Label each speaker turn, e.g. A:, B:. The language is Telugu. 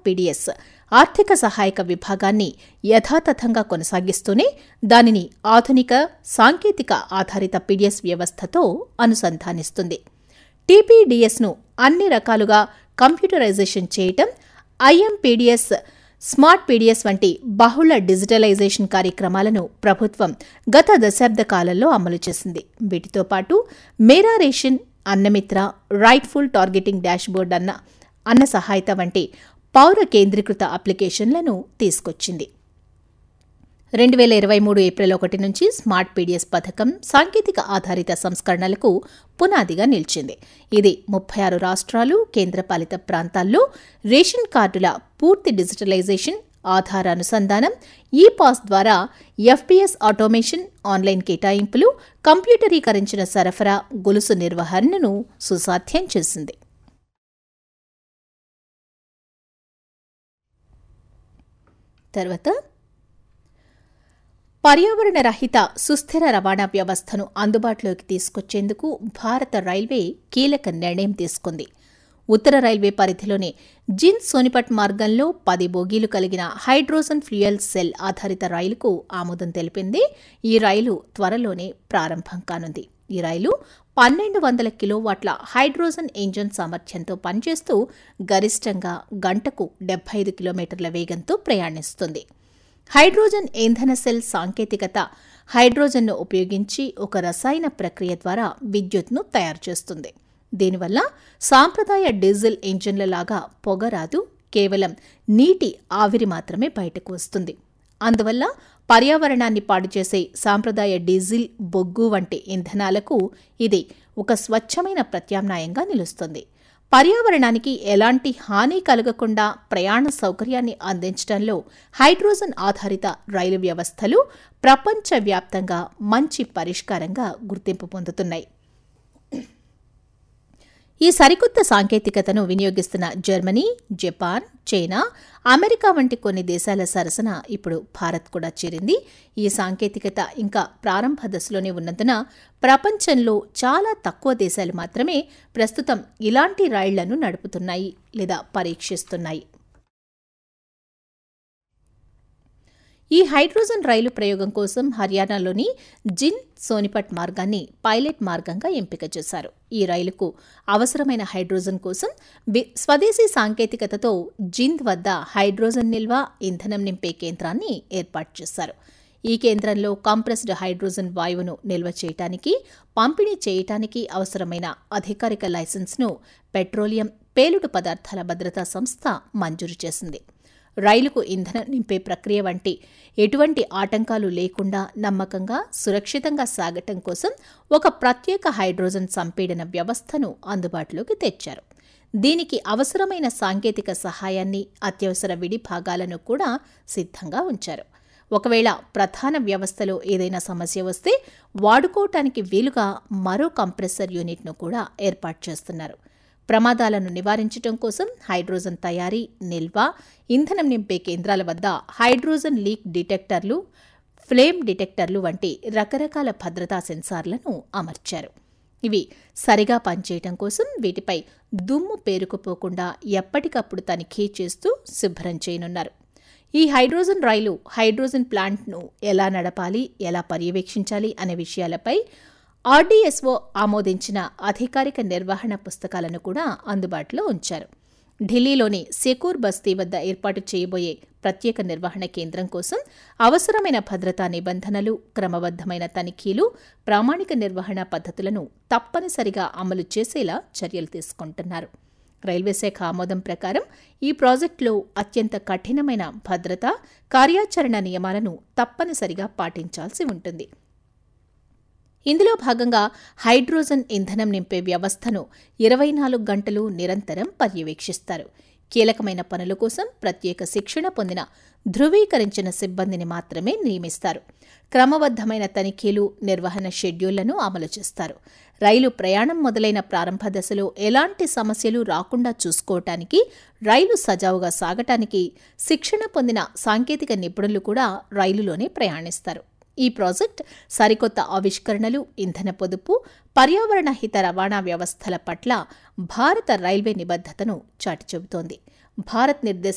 A: పీడీఎస్ ఆర్థిక సహాయక విభాగాన్ని యథాతథంగా కొనసాగిస్తూనే దానిని ఆధునిక సాంకేతిక ఆధారిత పీడీఎస్ వ్యవస్థతో అనుసంధానిస్తుంది టీపీడీఎస్ను అన్ని రకాలుగా కంప్యూటరైజేషన్ చేయటం ఐఎంపీడీఎస్ స్మార్ట్ పీడీఎస్ వంటి బహుళ డిజిటలైజేషన్ కార్యక్రమాలను ప్రభుత్వం గత దశాబ్ద కాలంలో అమలు చేసింది వీటితో పాటు Mera ration Annamitra rightful targeting dashboard Anna Anna సహాయత వంటి పౌర కేంద్రీకృత అప్లికేషన్లను తీసుకొచ్చింది రెండు వేల ఇరవై మూడు ఏప్రిల్ ఒకటి నుంచి స్మార్ట్ పీడిఎస్ పథకం సాంకేతిక ఆధారిత సంస్కరణలకు పునాదిగా నిలిచింది ఇది ముప్పై ఆరు రాష్ట్రాలు కేంద్రపాలిత ప్రాంతాల్లో రేషన్ కార్డుల పూర్తి డిజిటలైజేషన్ ఆధార అనుసంధానం ఈ పాస్ ద్వారా ఎఫ్పిఎస్ ఆటోమేషన్ ఆన్లైన్ కేటాయింపులు కంప్యూటరీకరించిన సరఫరా గొలుసు నిర్వహణను సుసాధ్యం చేసింది తర్వాత పర్యావరణ రహిత సుస్థిర రవాణా వ్యవస్థను అందుబాటులోకి తీసుకొచ్చేందుకు భారత రైల్వే కీలక నిర్ణయం తీసుకుంది ఉత్తర రైల్వే పరిధిలోని జిన్ సోనిపట్ మార్గంలో పది బోగీలు కలిగిన హైడ్రోజన్ ఫ్యూయల్ సెల్ ఆధారిత రైలుకు ఆమోదం తెలిపింది ఈ రైలు త్వరలోనే ప్రారంభం కానుంది ఈ రైలు పన్నెండు వందల కిలోవాట్ల హైడ్రోజన్ ఇంజన్ సామర్థ్యంతో పనిచేస్తూ గరిష్టంగా గంటకు డెబ్బై ఐదు కిలోమీటర్ల వేగంతో ప్రయాణిస్తుంది హైడ్రోజన్ ఇంధన సెల్ సాంకేతికత హైడ్రోజన్ను ఉపయోగించి ఒక రసాయన ప్రక్రియ ద్వారా విద్యుత్ను తయారు చేస్తుంది దీనివల్ల సాంప్రదాయ డీజిల్ ఇంజిన్ల లాగా పొగ రాదు కేవలం నీటి ఆవిరి మాత్రమే బయటకు వస్తుంది అందువల్ల పర్యావరణాన్ని పాడు చేసే సాంప్రదాయ డీజిల్ బొగ్గు వంటి ఇంధనాలకు ఇది ఒక స్వచ్ఛమైన ప్రత్యామ్నాయంగా నిలుస్తుంది పర్యావరణానికి ఎలాంటి హాని కలగకుండా ప్రయాణ సౌకర్యాన్ని అందించడంలో హైడ్రోజన్ ఆధారిత రైలు వ్యవస్థలు ప్రపంచవ్యాప్తంగా మంచి పరిష్కారంగా గుర్తింపు పొందుతున్నాయి ఈ సరికొత్త సాంకేతికతను వినియోగిస్తున్న జర్మనీ జపాన్ చైనా అమెరికా వంటి కొన్ని దేశాల సరసన ఇప్పుడు భారత్ కూడా చేరింది ఈ సాంకేతికత ఇంకా ప్రారంభ దశలోనే ఉన్నందున ప్రపంచంలో చాలా తక్కువ దేశాలు మాత్రమే ప్రస్తుతం ఇలాంటి రైళ్లను నడుపుతున్నాయి లేదా పరీక్షిస్తున్నాయి ఈ హైడ్రోజన్ రైలు ప్రయోగం కోసం హర్యానాలోని జిన్ సోనిపట్ మార్గాన్ని పైలట్ మార్గంగా ఎంపిక చేశారు ఈ రైలుకు అవసరమైన హైడ్రోజన్ కోసం స్వదేశీ సాంకేతికతతో జింద్ వద్ద హైడ్రోజన్ నిల్వ ఇంధనం నింపే కేంద్రాన్ని ఏర్పాటు చేశారు ఈ కేంద్రంలో కంప్రెస్డ్ హైడ్రోజన్ వాయువును నిల్వ చేయటానికి పంపిణీ చేయటానికి అవసరమైన అధికారిక లైసెన్స్ను పెట్రోలియం పేలుడు పదార్థాల భద్రతా సంస్థ మంజూరు చేసింది రైలుకు ఇంధనం నింపే ప్రక్రియ వంటి ఎటువంటి ఆటంకాలు లేకుండా నమ్మకంగా సురక్షితంగా సాగటం కోసం ఒక ప్రత్యేక హైడ్రోజన్ సంపీడన వ్యవస్థను అందుబాటులోకి తెచ్చారు దీనికి అవసరమైన సాంకేతిక సహాయాన్ని అత్యవసర విడి భాగాలను కూడా సిద్ధంగా ఉంచారు ఒకవేళ ప్రధాన వ్యవస్థలో ఏదైనా సమస్య వస్తే వాడుకోవటానికి వీలుగా మరో కంప్రెసర్ యూనిట్ను కూడా ఏర్పాటు చేస్తున్నారు ప్రమాదాలను నివారించడం కోసం హైడ్రోజన్ తయారీ నిల్వ ఇంధనం నింపే కేంద్రాల వద్ద హైడ్రోజన్ లీక్ డిటెక్టర్లు ఫ్లేమ్ డిటెక్టర్లు వంటి రకరకాల భద్రతా సెన్సార్లను అమర్చారు ఇవి సరిగా పనిచేయటం కోసం వీటిపై దుమ్ము పేరుకుపోకుండా ఎప్పటికప్పుడు తనిఖీ చేస్తూ శుభ్రం చేయనున్నారు ఈ హైడ్రోజన్ రైలు హైడ్రోజన్ ప్లాంట్ను ఎలా నడపాలి ఎలా పర్యవేక్షించాలి అనే విషయాలపై ఆర్డీఎస్ఓ ఆమోదించిన అధికారిక నిర్వహణ పుస్తకాలను కూడా అందుబాటులో ఉంచారు ఢిల్లీలోని సెకూర్ బస్తీ వద్ద ఏర్పాటు చేయబోయే ప్రత్యేక నిర్వహణ కేంద్రం కోసం అవసరమైన భద్రతా నిబంధనలు క్రమబద్దమైన తనిఖీలు ప్రామాణిక నిర్వహణ పద్ధతులను తప్పనిసరిగా అమలు చేసేలా చర్యలు తీసుకుంటున్నారు రైల్వే శాఖ ఆమోదం ప్రకారం ఈ ప్రాజెక్టులో అత్యంత కఠినమైన భద్రత కార్యాచరణ నియమాలను తప్పనిసరిగా పాటించాల్సి ఉంటుంది ఇందులో భాగంగా హైడ్రోజన్ ఇంధనం నింపే వ్యవస్థను ఇరవై నాలుగు గంటలు నిరంతరం పర్యవేక్షిస్తారు కీలకమైన పనుల కోసం ప్రత్యేక శిక్షణ పొందిన ధృవీకరించిన సిబ్బందిని మాత్రమే నియమిస్తారు క్రమబద్దమైన తనిఖీలు నిర్వహణ షెడ్యూళ్లను అమలు చేస్తారు రైలు ప్రయాణం మొదలైన ప్రారంభ దశలో ఎలాంటి సమస్యలు రాకుండా చూసుకోవటానికి రైలు సజావుగా సాగటానికి శిక్షణ పొందిన సాంకేతిక నిపుణులు కూడా రైలులోనే ప్రయాణిస్తారు ఈ ప్రాజెక్ట్ సరికొత్త ఆవిష్కరణలు ఇంధన పొదుపు పర్యావరణ హిత రవాణా వ్యవస్థల పట్ల భారత రైల్వే నిబద్ధతను చాటి చెబుతోంది భారత్ నిర్దేశ